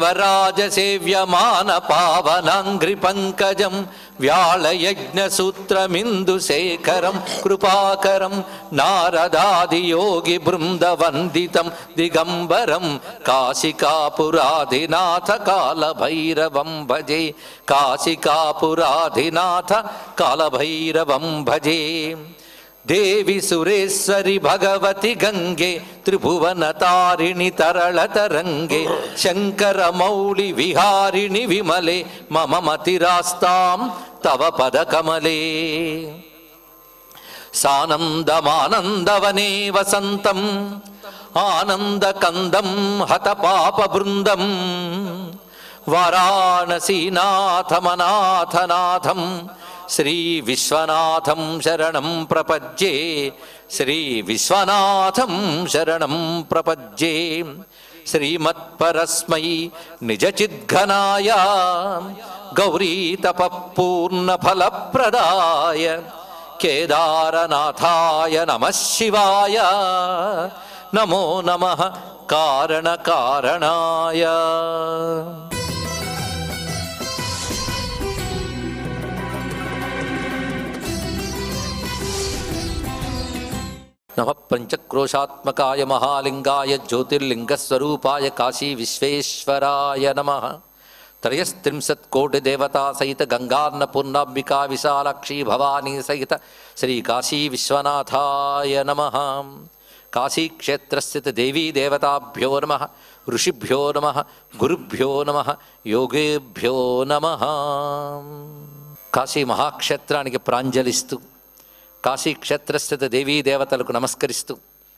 దేవరాజ సేవ్యమాన పావనాంగ్రి పంకజం వ్యాళయజ్ఞ సూత్రమిందు శేఖరం కృపాకరం నారదాది యోగి బృంద వందితం దిగంబరం కాశికాపురాధినాథ కాలభైరవం భజే కాశికాపురాధినాథ కాలభైరవం భజే దేవి సురేశ్వరి భగవతి గంగే త్రిభువన తారిణి తరళ తరంగే శంకర మౌళి విహారిణి విమలే మమ మతిరాస్తాం తవ పద కమలే సానందమానందవనే వసంతం ఆనందకందం హత పాప బృందం వారాణసీనాథమనాథనాథం శ్రీ విశ్వనాథం శరణం ప్రపజ్యే శ్రీ విశ్వనాథం శరణం ప్రపజ్యే శ్రీమత్పరస్మై నిజచిద్ఘనాయ గౌరీతపూర్ణఫలప్రదాయ కేదారనాథాయ నమ శివాయ నమో నమ కారణకారణాయ నమ పంచక్రోశాత్మకాయ మహాలింగాయ జ్యోతిర్లింగస్వరూపాయ కాశీ విశ్వేశ్వరాయ నమ త్రయస్త్రింశత్ కోటి దేవతా సహిత గంగాన్నపూర్ణాంబికా విశాలాక్షి భవానీ సహిత శ్రీ కాశీ విశ్వనాథాయ నమ కాశీక్షేత్రస్థిత దేవీ దేవతాభ్యో నమ ఋషిభ్యో నమ గురుభ్యో నమ యోగేభ్యో నమ కాశీ మహాక్షేత్రానికి ప్రాంజలిస్తూ కాశీక్షేత్రస్థిత దేవీ దేవతలకు నమస్కరిస్తూ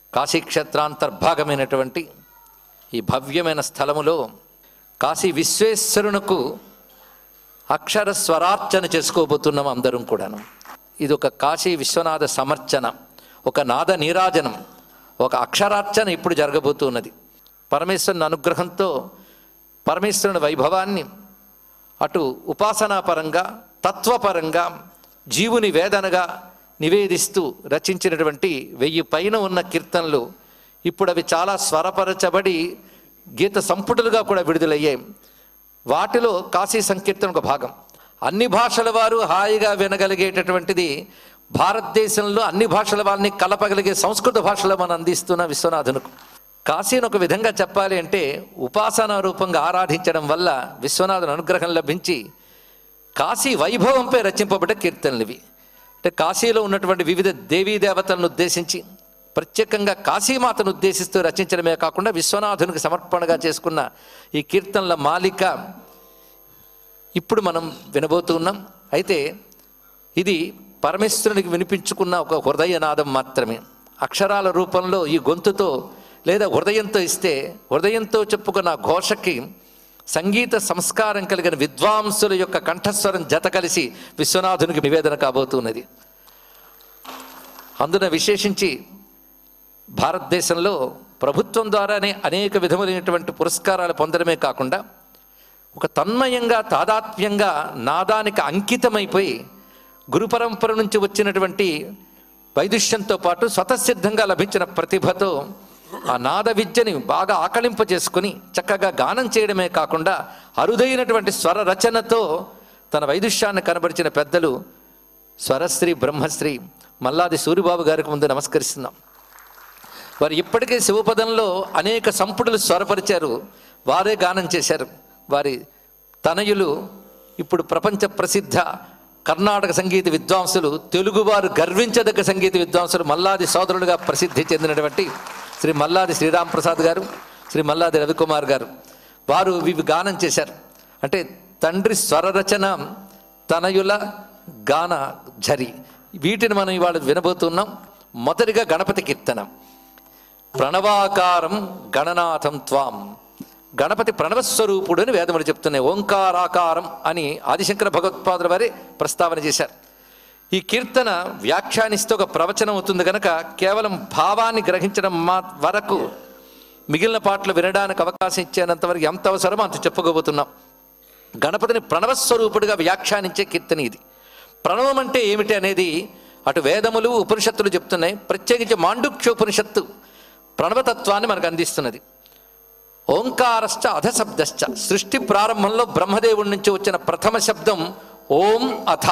కాశీక్షేత్రాంతర్భాగమైనటువంటి ఈ భవ్యమైన స్థలములో కాశీ విశ్వేశ్వరునకు అక్షర స్వరార్చన చేసుకోబోతున్నాం అందరం కూడాను ఇది ఒక కాశీ విశ్వనాథ సమర్చన ఒక నాద నీరాజనం ఒక అక్షరార్చన ఇప్పుడు జరగబోతున్నది పరమేశ్వరుని అనుగ్రహంతో పరమేశ్వరుని వైభవాన్ని అటు ఉపాసనాపరంగా తత్వపరంగా జీవుని వేదనగా నివేదిస్తూ రచించినటువంటి వెయ్యి పైన ఉన్న కీర్తనలు ఇప్పుడు అవి చాలా స్వరపరచబడి గీత సంపుటులుగా కూడా విడుదలయ్యాయి వాటిలో కాశీ సంకీర్తన ఒక భాగం అన్ని భాషల వారు హాయిగా వినగలిగేటటువంటిది భారతదేశంలో అన్ని భాషల వారిని కలపగలిగే సంస్కృత భాషలో మనం అందిస్తున్న విశ్వనాథునికి కాశీని ఒక విధంగా చెప్పాలి అంటే ఉపాసనా రూపంగా ఆరాధించడం వల్ల విశ్వనాథుని అనుగ్రహం లభించి కాశీ వైభవంపై రచింపబడ్డ కీర్తనలు ఇవి అంటే కాశీలో ఉన్నటువంటి వివిధ దేవీ దేవతలను ఉద్దేశించి ప్రత్యేకంగా కాశీమాతను ఉద్దేశిస్తూ రచించడమే కాకుండా విశ్వనాథునికి సమర్పణగా చేసుకున్న ఈ కీర్తనల మాలిక ఇప్పుడు మనం వినబోతున్నాం అయితే ఇది పరమేశ్వరునికి వినిపించుకున్న ఒక హృదయనాదం మాత్రమే అక్షరాల రూపంలో ఈ గొంతుతో లేదా హృదయంతో ఇస్తే హృదయంతో చెప్పుకున్న ఆ ఘోషకి సంగీత సంస్కారం కలిగిన విద్వాంసుల యొక్క కంఠస్వరం జత కలిసి విశ్వనాథునికి నివేదన కాబోతున్నది అందున విశేషించి భారతదేశంలో ప్రభుత్వం ద్వారానే అనేక విధములైనటువంటి పురస్కారాలు పొందడమే కాకుండా ఒక తన్మయంగా తాదాత్మ్యంగా నాదానికి అంకితమైపోయి గురు పరంపర నుంచి వచ్చినటువంటి వైదుష్యంతో పాటు స్వతసిద్ధంగా లభించిన ప్రతిభతో ఆ నాద విద్యని బాగా ఆకలింప చేసుకుని చక్కగా గానం చేయడమే కాకుండా అరుదైనటువంటి స్వర రచనతో తన వైదుష్యాన్ని కనబరిచిన పెద్దలు స్వరశ్రీ బ్రహ్మశ్రీ మల్లాది సూరిబాబు గారికి ముందు నమస్కరిస్తున్నాం వారు ఇప్పటికే శివపదంలో అనేక సంపుడులు స్వరపరిచారు వారే గానం చేశారు వారి తనయులు ఇప్పుడు ప్రపంచ ప్రసిద్ధ కర్ణాటక సంగీత విద్వాంసులు తెలుగువారు గర్వించదగ్గ సంగీత విద్వాంసులు మల్లాది సోదరులుగా ప్రసిద్ధి చెందినటువంటి శ్రీ మల్లాది శ్రీరామ్ ప్రసాద్ గారు శ్రీ మల్లాది రవికుమార్ గారు వారు ఇవి గానం చేశారు అంటే తండ్రి స్వరరచన తనయుల గాన ఝరి వీటిని మనం ఇవాళ వినబోతున్నాం మొదటిగా గణపతి కీర్తన ప్రణవాకారం గణనాథం త్వాం గణపతి ప్రణవస్వరూపుడు అని వేదములు చెప్తున్నాయి ఓంకారాకారం అని ఆదిశంకర భగవత్పాదుల వారి ప్రస్తావన చేశారు ఈ కీర్తన వ్యాఖ్యానిస్తే ఒక ప్రవచనం అవుతుంది కనుక కేవలం భావాన్ని గ్రహించడం మా వరకు మిగిలిన పాటలు వినడానికి అవకాశం ఇచ్చేంత వరకు ఎంత అవసరమో అంత చెప్పుకోబోతున్నాం గణపతిని ప్రణవస్వరూపుడుగా వ్యాఖ్యానించే కీర్తన ఇది ప్రణవం అంటే ఏమిటి అనేది అటు వేదములు ఉపనిషత్తులు చెప్తున్నాయి ప్రత్యేకించి మాండుక్యోపనిషత్తు ప్రణవతత్వాన్ని మనకు అందిస్తున్నది ఓంకారశ్చ అధశబ్దశ్చ సృష్టి ప్రారంభంలో బ్రహ్మదేవుడి నుంచి వచ్చిన ప్రథమ శబ్దం ఓం అథ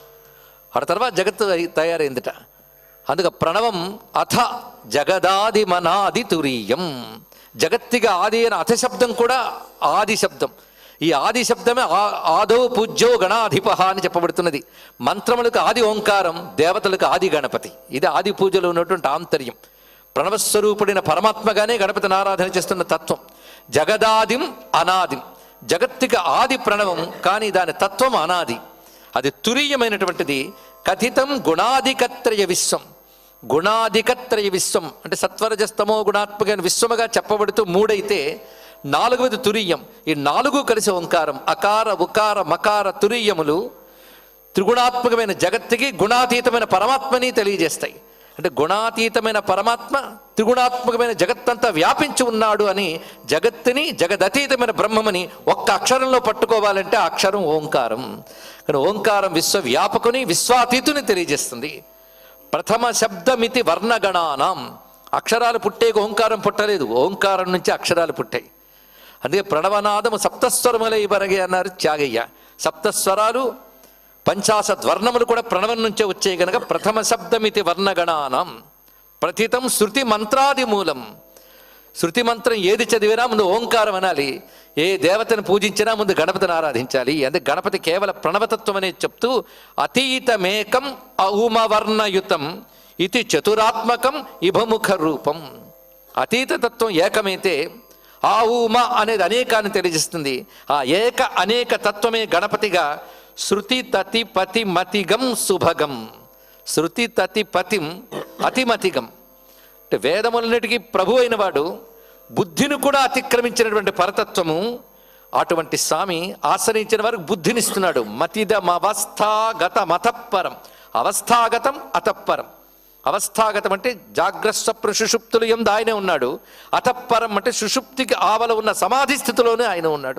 ఆ తర్వాత జగత్తు అయి- తయారైందిట అందుక ప్రణవం అథ జగదాది మనాది తురీయం జగత్తిగా ఆది అయిన అథ శబ్దం కూడా ఆది శబ్దం ఈ ఆది శబ్దమే ఆ- ఆదో పూజ్యో గణాధిప అని చెప్పబడుతున్నది మంత్రములకు ఆది ఓంకారం దేవతలకు ఆది గణపతి ఇది ఆది పూజలో ఉన్నటువంటి ఆంతర్యం ప్రణవస్వరూపుడైన పరమాత్మగానే గణపతిని ఆరాధన చేస్తున్న తత్వం జగదాదిం అనాదిం జగత్తుకి ఆది ప్రణవం కానీ దాని తత్వం అనాది అది తురీయమైనటువంటిది కథితం గుణాధికత్రయ విశ్వం గుణాధికత్రయ విశ్వం అంటే సత్వరజస్తమో గుణాత్మకమైన విశ్వముగా చెప్పబడుతూ మూడైతే నాలుగవది తురీయం ఈ నాలుగు కలిసి ఓంకారం అకార ఉకార మకార తురీయములు త్రిగుణాత్మకమైన జగత్తుకి గుణాతీతమైన పరమాత్మని తెలియజేస్తాయి అంటే గుణాతీతమైన పరమాత్మ త్రిగుణాత్మకమైన జగత్తంతా వ్యాపించి ఉన్నాడు అని జగత్తుని జగదతీతమైన బ్రహ్మమని ఒక్క అక్షరంలో పట్టుకోవాలంటే ఆ అక్షరం ఓంకారం కానీ ఓంకారం విశ్వవ్యాపకుని విశ్వాతీతుని తెలియజేస్తుంది ప్రథమ శబ్దమితి వర్ణగణానాం అక్షరాలు పుట్టేకి ఓంకారం పుట్టలేదు ఓంకారం నుంచి అక్షరాలు పుట్టాయి అందుకే ప్రణవనాదము సప్తస్వరములై బరగే అన్నారు త్యాగయ్య సప్తస్వరాలు పంచాశత్ వర్ణములు కూడా ప్రణవం నుంచే వచ్చాయి గనక ప్రథమ శబ్దమితి వర్ణగణానం ప్రథితం శృతి మంత్రాది మూలం శృతి మంత్రం ఏది చదివినా ముందు ఓంకారం అనాలి ఏ దేవతను పూజించినా ముందు గణపతిని ఆరాధించాలి అందుకే గణపతి కేవల ప్రణవతత్వం అనేది చెప్తూ అతీతమేకం ఔమవర్ణయుతం ఇది చతురాత్మకం ఇభముఖ రూపం అతీత తత్వం ఏకమైతే ఆ ఊమ అనేది అనేకాన్ని తెలియజేస్తుంది ఆ ఏక అనేక తత్వమే గణపతిగా శృతి తతి పతి మతిగం శుభగం శృతి తతి పతిం అతిమతిగం అంటే వేదములన్నిటికీ ప్రభు అయిన వాడు బుద్ధిని కూడా అతిక్రమించినటువంటి పరతత్వము అటువంటి స్వామి ఆశ్రయించిన వారికి బుద్ధినిస్తున్నాడు మతిదమవస్థాగత మతపరం అవస్థాగతం అతప్పరం అవస్థాగతం అంటే జాగ్రత్త స్వప్న సుషుప్తులు ఎందు ఆయనే ఉన్నాడు అతప్పరం అంటే సుషుప్తికి ఆవల ఉన్న సమాధి స్థితిలోనే ఆయన ఉన్నాడు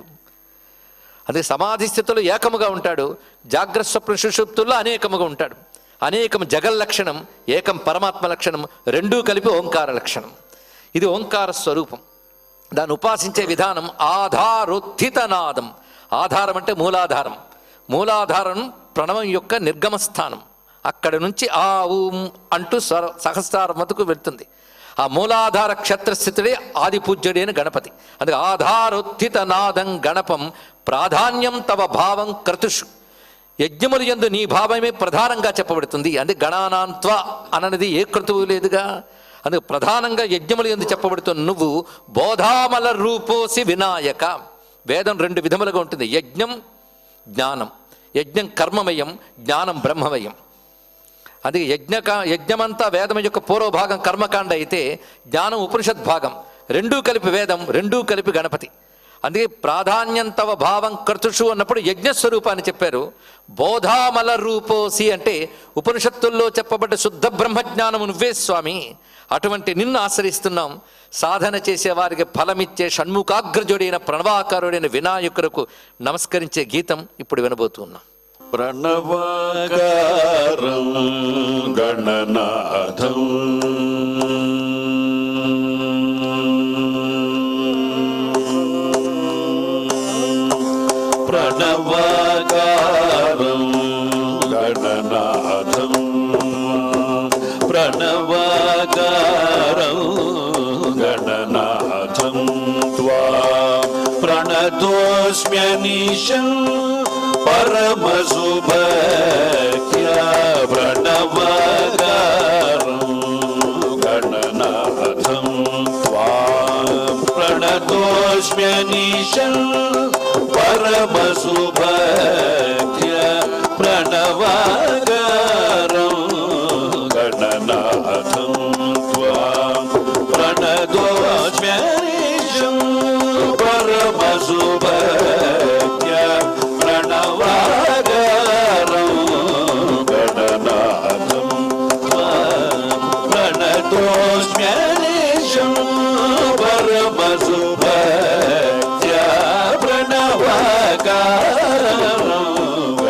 అదే సమాధి స్థితిలో ఏకముగా ఉంటాడు జాగ్రత్త స్వప్న సుషుప్తుల్లో అనేకముగా ఉంటాడు అనేకం జగల్ లక్షణం ఏకం పరమాత్మ లక్షణం రెండూ కలిపి ఓంకార లక్షణం ఇది ఓంకార స్వరూపం దాన్ని ఉపాసించే విధానం ఆధారోత్థితనాదం ఆధారం అంటే మూలాధారం మూలాధారం ప్రణవం యొక్క నిర్గమ స్థానం అక్కడి నుంచి ఆ ఊం అంటూ స్వర సహస్రారం వద్దకు వెళ్తుంది ఆ మూలాధార క్షేత్రస్థితుడే ఆది పూజ్యుడే అని గణపతి అందుకే ఆధారోత్థిత నాదం గణపం ప్రాధాన్యం తవ భావం క్రతుషు యజ్ఞములు యందు నీ భావమే ప్రధానంగా చెప్పబడుతుంది అందుకే గణానాంత్వ అననిది ఏ క్రతువు లేదుగా అందుకు ప్రధానంగా యజ్ఞములు ఎందు చెప్పబడుతున్న నువ్వు బోధామల రూపోసి వినాయక వేదం రెండు విధములుగా ఉంటుంది యజ్ఞం జ్ఞానం యజ్ఞం కర్మమయం జ్ఞానం బ్రహ్మమయం అందుకే యజ్ఞక యజ్ఞమంతా వేదం యొక్క పూర్వభాగం కర్మకాండ అయితే జ్ఞానం ఉపనిషత్ భాగం రెండూ కలిపి వేదం రెండూ కలిపి గణపతి అందుకే ప్రాధాన్యం తవ భావం కర్తుషు అన్నప్పుడు యజ్ఞస్వరూపాన్ని చెప్పారు బోధామల రూపోసి అంటే ఉపనిషత్తుల్లో చెప్పబడ్డ శుద్ధ బ్రహ్మజ్ఞానము నువ్వే స్వామి అటువంటి నిన్ను ఆశ్రయిస్తున్నాం సాధన చేసే వారికి ఫలమిచ్చే షణ్ముఖాగ్రజుడైన ప్రణవాకారుడైన వినాయకులకు నమస్కరించే గీతం ఇప్పుడు వినబోతున్నాం ప్రణవాకారం గణనాథం ప్రణవాకారం గణనాథం ప్రణవాకారం గణనాథం త్వా ప్రణతోస్మ్యనిశం పరమశుభక్త్యా ప్రణవగారం గణనాథం త్వా ప్రణతోస్మ్యనిశం పరమశుభక్త్యా ప్రణవగారం గణనాథం త్వా ప్రణతోస్మ్యనిశం పరమశుభక్త్యా ప్రణవాగారం గణనాథం ప్రణతోస్మ్యనిశం పరమశుభక్త్యా ప్రణవాగారం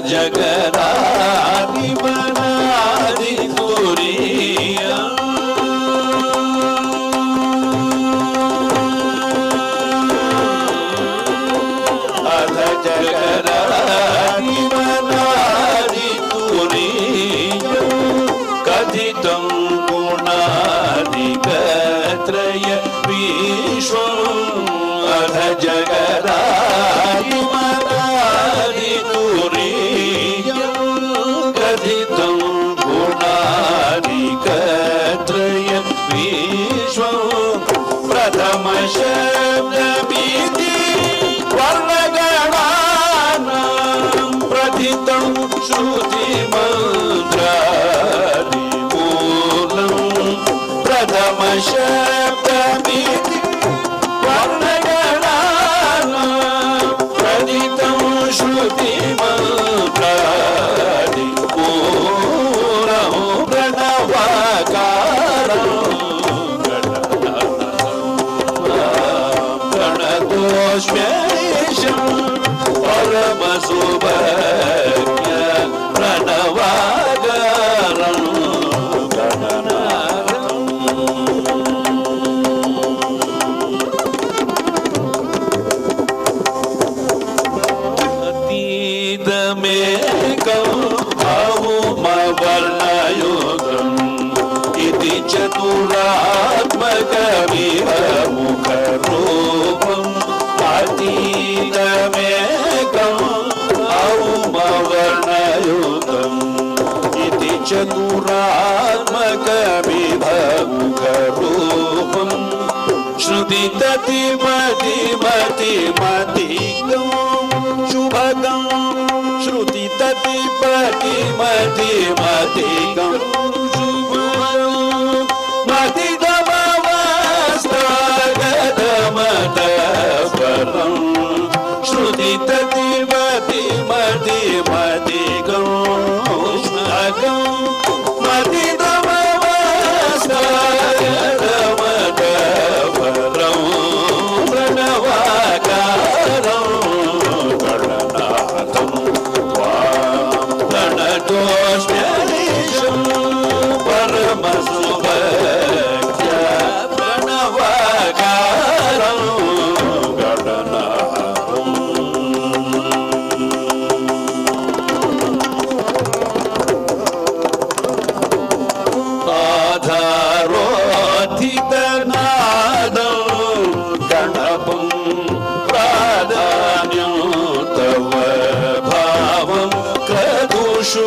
జగరాదివనాది తురీయ అధ జగరాదివనాది తురీయ కథితం గుణాదికత్రయ విశ్వం అధ జగరాదివనాది తురీయ కథితం గుణాదికత్రయ విశ్వం ప్రథమ శబ్దమితి వర్ణగణానాం ప్రథితం శ్రుతిమంత్రాది మూలం ప్రథమ శబ్దమితి వర్ణగణానాం ప్రథితం శ్రుతిమంత్రాది మూలం ప్రణవాకారం గణదోష్మేశం పరమసుభజ్ఞ ప్రణవాగారం గణనాదం అతీతమేకం భావుమవర్ణయుగం ఇది చతురాత్మకమివ ముఖరూపం అతీతమేకం భావుమవర్ణయుగం ఇది చతురాత్మకమివ ముఖరూపం श्रुति तति मति मति मति शुभगं श्रुति तति पति मति मति शुभगं मति गमवस्तागतमतपरं श्रुति तति मति मति मति शुभगं मति गमवस्तागतमतपरं प्रणवाकारं गणनाथं त्वां गणतोष्म्यनीशं परमसुभक्त्या प्रणवाकारं गणनाथम् आधारोऽधितनादं गणपं प्राधान्यं तव भावं क्रतुषु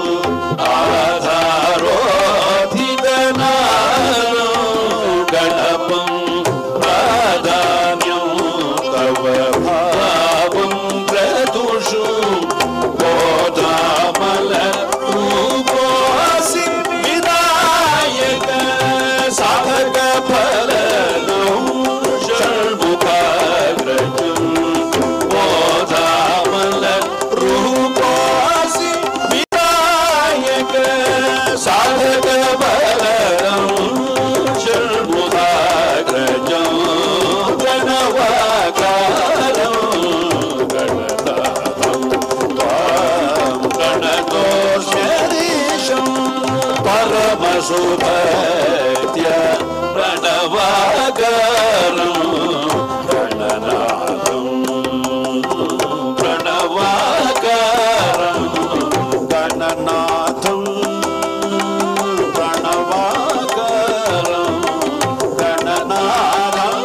आधारोऽधितनादं गणपं प्राधान्यं तव भावं क्रतुषु बोधामल रूपोऽसि विनायक साधक फलनं षण्मुखाग्रजं बोधामल रूपोऽसि विनायक साधक फलनं षण्मुखाग्रजं गणवाकारं गणनाथं त्वां गणतोषरीशं परमसुभक्त्या प्रणवाकारं गणनाथं प्रणवाकारं गणनाथं प्रणवाकारं गणनाथम्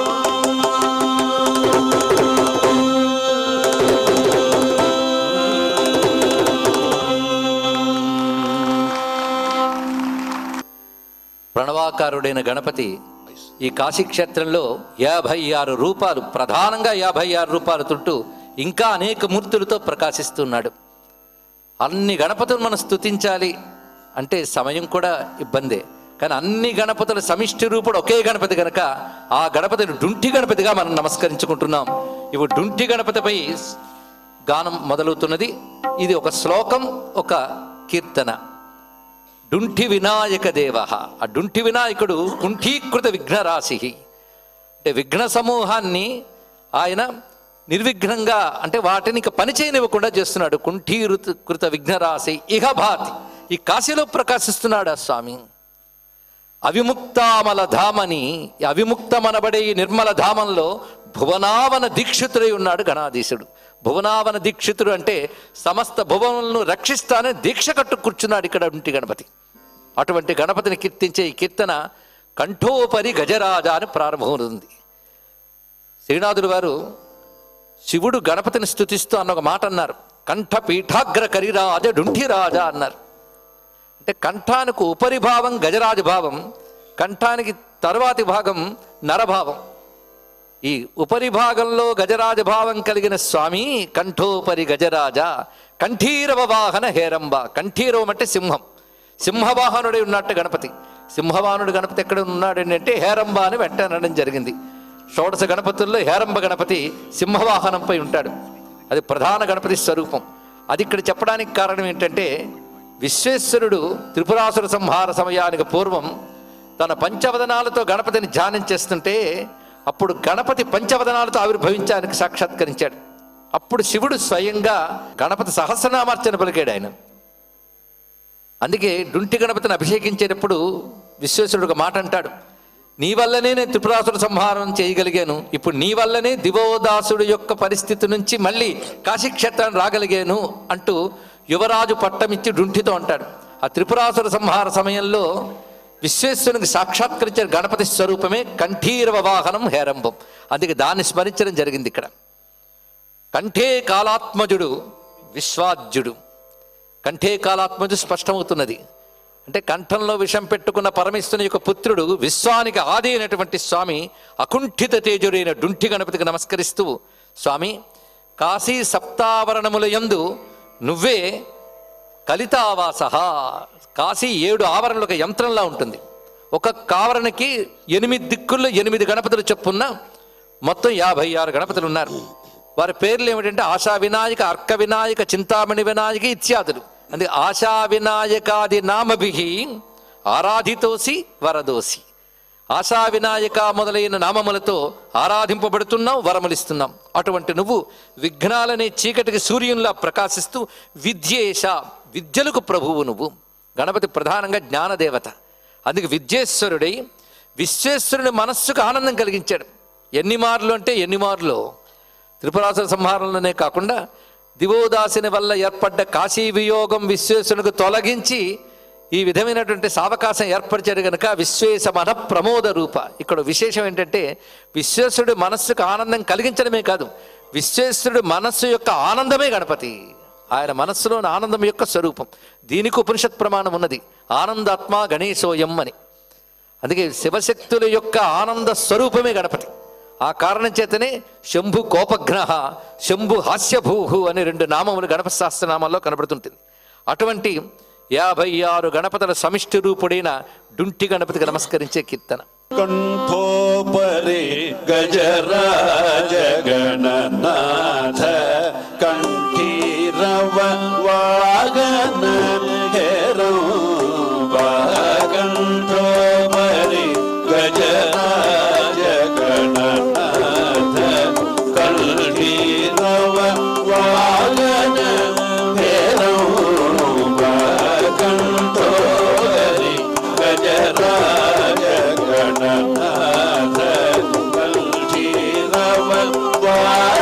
ప్రణవాకారుడైన గణపతి ఈ కాశీక్షేత్రంలో యాభై ఆరు రూపాలు ప్రధానంగా యాభై ఆరు రూపాయల చుట్టూ ఇంకా అనేక మూర్తులతో ప్రకాశిస్తున్నాడు అన్ని గణపతులు మనం స్తుతించాలి అంటే సమయం కూడా ఇబ్బందే కానీ అన్ని గణపతుల సమిష్టి రూపుడు ఒకే గణపతి గనక ఆ గణపతిని డుంటి గణపతిగా మనం నమస్కరించుకుంటున్నాం ఇవి డుంటి గణపతిపై గానం మొదలవుతున్నది ఇది ఒక శ్లోకం ఒక కీర్తన డుంఠి వినాయక దేవ ఆ డుంఠి వినాయకుడు కుంఠీకృత విఘ్నరాశి అంటే విఘ్న సమూహాన్ని ఆయన నిర్విఘ్నంగా అంటే వాటిని ఇక పని చేయనివ్వకుండా చేస్తున్నాడు కుంఠీరుత కృత విఘ్నరాశి ఇహ భాతి ఈ కాశీలో ప్రకాశిస్తున్నాడు ఆ స్వామి అవిముక్తామల ధామని ఈ అవిముక్తమనబడే ఈ నిర్మల ధామంలో భువనావన దీక్షితుడై ఉన్నాడు గణాధీశుడు భువనావన దీక్షితుడు అంటే సమస్త భువనలను రక్షిస్తానని దీక్ష కట్టు కూర్చున్నాడు ఇక్కడ ఉంటి గణపతి అటువంటి గణపతిని కీర్తించే ఈ కీర్తన కంఠోపరి గజరాజ అని ప్రారంభమవుతుంది శ్రీనాథుడు వారు శివుడు గణపతిని స్థుతిస్తూ అన్న ఒక మాట అన్నారు కంఠ పీఠాగ్ర కరిరాజ డుంఠిరాజ అన్నారు అంటే కంఠానికి ఉపరిభావం గజరాజ భావం కంఠానికి తర్వాతి భాగం నరభావం ఈ ఉపరి భాగంలో గజరాజ భావం కలిగిన స్వామి కంఠోపరి గజరాజ కంఠీరవ వాహన హేరంబ కంఠీరవం అంటే సింహం సింహవాహనుడై ఉన్నట్టు గణపతి సింహవాహనుడు గణపతి ఎక్కడ ఉన్నాడు అంటే హేరంబ అని వెంటనడం జరిగింది షోడశ గణపతుల్లో హేరంబ గణపతి సింహవాహనంపై ఉంటాడు అది ప్రధాన గణపతి స్వరూపం అది ఇక్కడ చెప్పడానికి కారణం ఏంటంటే విశ్వేశ్వరుడు త్రిపురాసుర సంహార సమయానికి పూర్వం తన పంచవదనాలతో గణపతిని ధ్యానం చేస్తుంటే అప్పుడు గణపతి పంచవదనాలతో ఆవిర్భవించడానికి సాక్షాత్కరించాడు అప్పుడు శివుడు స్వయంగా గణపతి సహస్రనామార్చన పలికాడు ఆయన అందుకే డుంటి గణపతిని అభిషేకించేటప్పుడు విశ్వేశ్వరుడు ఒక మాట అంటాడు నీ వల్లనే నేను త్రిపురాసుర సంహారం చేయగలిగాను ఇప్పుడు నీ వల్లనే దివోదాసుడు యొక్క పరిస్థితి నుంచి మళ్ళీ కాశీక్షేత్రాన్ని రాగలిగాను అంటూ యువరాజు పట్టమిచ్చి డుంటితో అంటాడు ఆ త్రిపురాసుర సంహార సమయంలో విశ్వేశ్వరునికి సాక్షాత్కరించిన గణపతి స్వరూపమే కంఠీరవ వాహనం హేరంబం అందుకే దాన్ని స్మరించడం జరిగింది ఇక్కడ కంఠే కాలాత్మజుడు విశ్వాజ్యుడు కంఠే కాలాత్మజు స్పష్టమవుతున్నది అంటే కంఠంలో విషం పెట్టుకున్న పరమేశ్వరుని యొక్క పుత్రుడు విశ్వానికి ఆది అయినటువంటి స్వామి అకుంఠిత తేజుడైన డుంఠి గణపతికి నమస్కరిస్తూ స్వామి కాశీ సప్తావరణముల యందు నువ్వే కలితావాస కాశీ ఏడు ఆవరణలు ఒక యంత్రంలా ఉంటుంది ఒక్కొక్క ఆవరణకి ఎనిమిది దిక్కుల్లో ఎనిమిది గణపతులు చెప్పున్న మొత్తం యాభై ఆరు గణపతులు ఉన్నారు వారి పేర్లు ఏమిటంటే ఆశా వినాయక అర్క వినాయక చింతామణి వినాయక ఇత్యాదులు అందుకే ఆశా వినాయకాది నామభి ఆరాధితోసి వరదోసి ఆశా వినాయక మొదలైన నామములతో ఆరాధింపబడుతున్నావు వరములిస్తున్నాం అటువంటి నువ్వు విఘ్నాలనే చీకటికి సూర్యునిలా ప్రకాశిస్తూ విద్యేశ విద్యలకు ప్రభువు నువ్వు గణపతి ప్రధానంగా జ్ఞానదేవత అందుకే విద్యేశ్వరుడై విశ్వేశ్వరుని మనస్సుకు ఆనందం కలిగించాడు ఎన్ని మార్లు అంటే ఎన్ని మార్లు త్రిపురాసుర సంహారంలోనే కాకుండా దివోదాసిని వల్ల ఏర్పడ్డ కాశీ వియోగం విశ్వేశ్వరునికి తొలగించి ఈ విధమైనటువంటి సావకాశం ఏర్పరిచాడు కనుక విశ్వేశ మన ప్రమోద రూప ఇక్కడ విశేషం ఏంటంటే విశ్వేశ్వరుడు మనస్సుకు ఆనందం కలిగించడమే కాదు విశ్వేశ్వరుడు మనస్సు యొక్క ఆనందమే గణపతి ఆయన మనస్సులోని ఆనందం యొక్క స్వరూపం దీనికి ఉపనిషత్ ప్రమాణం ఉన్నది ఆనందాత్మ గణేశోయం అని అందుకే శివశక్తుల యొక్క ఆనంద స్వరూపమే గణపతి ఆ కారణం చేతనే శంభు కోపఘ్న శంభు హాస్యభూహు అనే రెండు నామములు గణపతి శాస్త్రనామాల్లో కనబడుతుంటుంది అటువంటి యాభై ఆరు గణపతుల సమిష్టి రూపుడైన డుంటి గణపతికి నమస్కరించే కీర్తన కంఠోపరి గజరాజ గణనాథ కంఠీరవ వాగన హేరం కంఠోపరి గజరాజ గణనాథ కంఠీరవ వాగన హేరం కంఠోపరి గజరాజ గణనాథ కంఠీరవ వాగన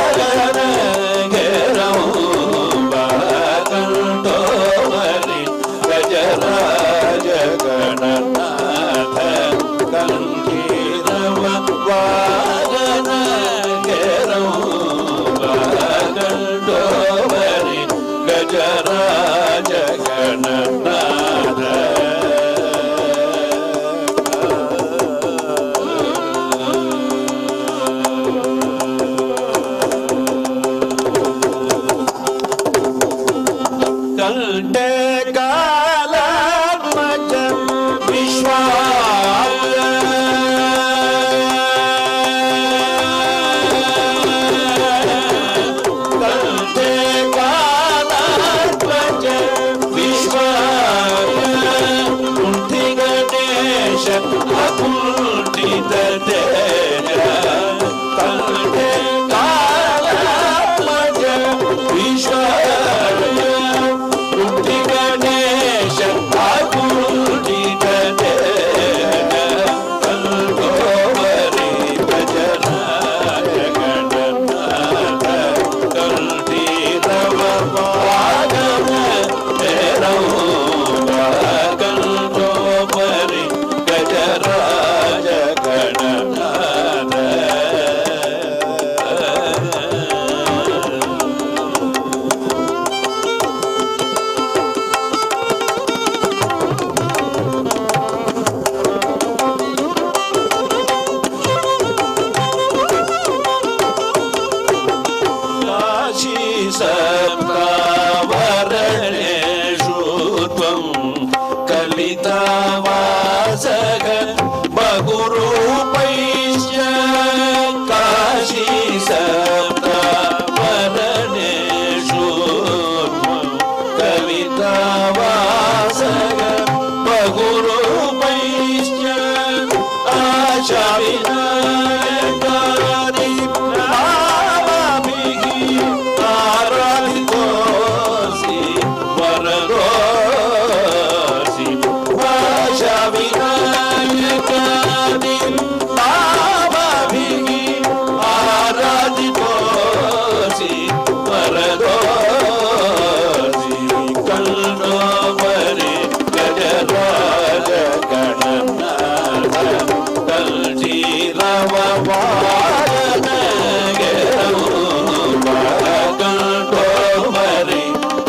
మరి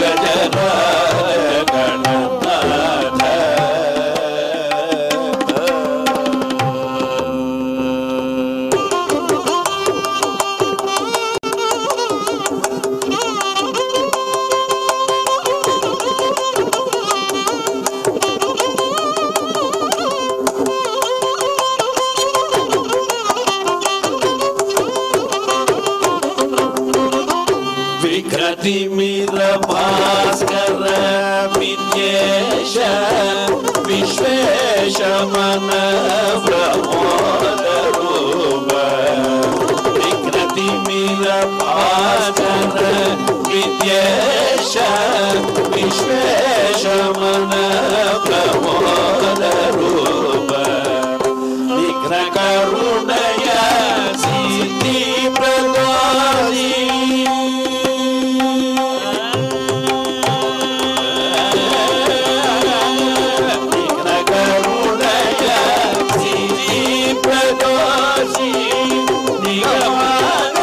గజరాజ గణనాథ విఘ్రతిమిర భాస్కర విద్యేశ విశ్వేశ మన ప్రమోద రూప విఘ్రతిమిర భాస్కర విద్యేశ విశ్వేశ మన ప్రమోద రూప విఘ్న కరుణయ సిద్ధి ప్రదాయి విఘ్న కరుణయ సిద్ధి ప్రదాసి నిగమాగమనుత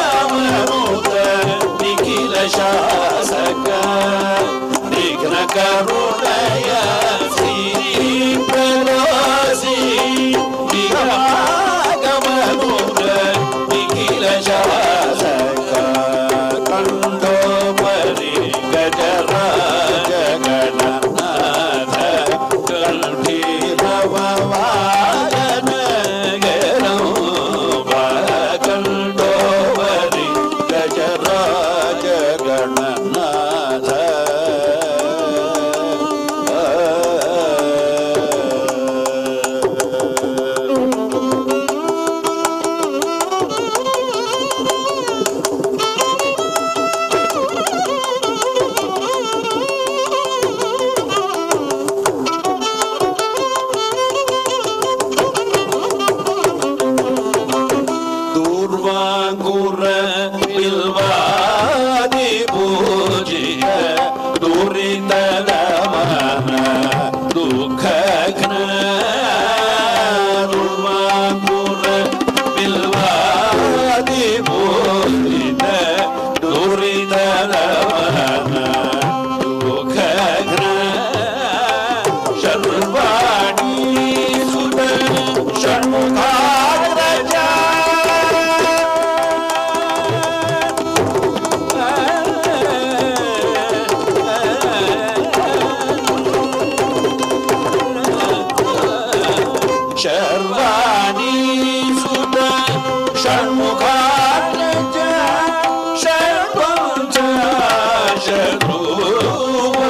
నిఖిల శాసక విఘ్న కరుణయ సిద్ధి ప్రదాసి నిగమాగమనుత నిఖిల శాసక కండో పరి గజరాజ గణనాథ కంఠీరవ వాగన గరం కండో పరి గజరాజ గణనాథ దూర్వాంకుర బిల్వాది పూజిత దురిత రమణ దుఃఖఘ్న దూర్వాంకుర బిల్వాది పూజిత దురిత రమణ దుఃఖఘ్న శర్వాణి సుత షణ్ముఖాగ్రజ శర్వాణి సుత షణ్ముఖాగ్రజ శర్వంచ శత్రువ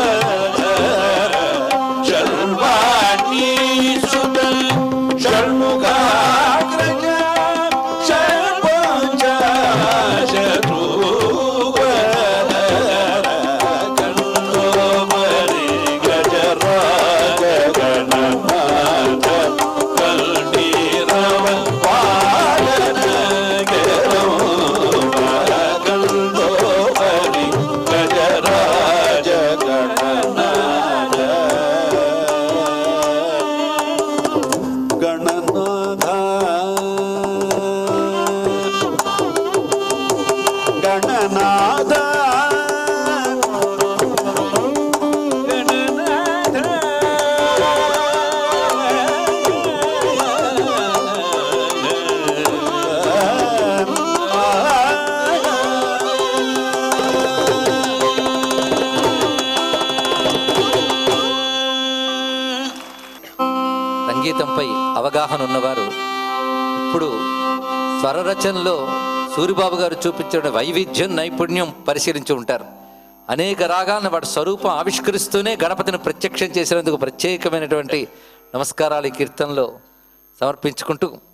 శర్వాణి సుత షణ్ముఖాగ్రజ శర్వంచ శత్రువ కన్నో మరి గజరాజ గణనాథ కల్డీరవ వాలన గరం కన్నో మరి గజరాజ గణనాథ గణనాథ గణనాథ సంగీతంపై అవగాహన ఉన్నవారు ఇప్పుడు స్వరరచనలో సూరిబాబు గారు చూపించిన వైవిధ్యం నైపుణ్యం పరిశీలించి ఉంటారు అనేక రాగాలను వాటి స్వరూపం ఆవిష్కరిస్తూనే గణపతిని ప్రత్యక్షం చేసినందుకు ప్రత్యేకమైనటువంటి నమస్కారాలు ఈ కీర్తనలో సమర్పించుకుంటూ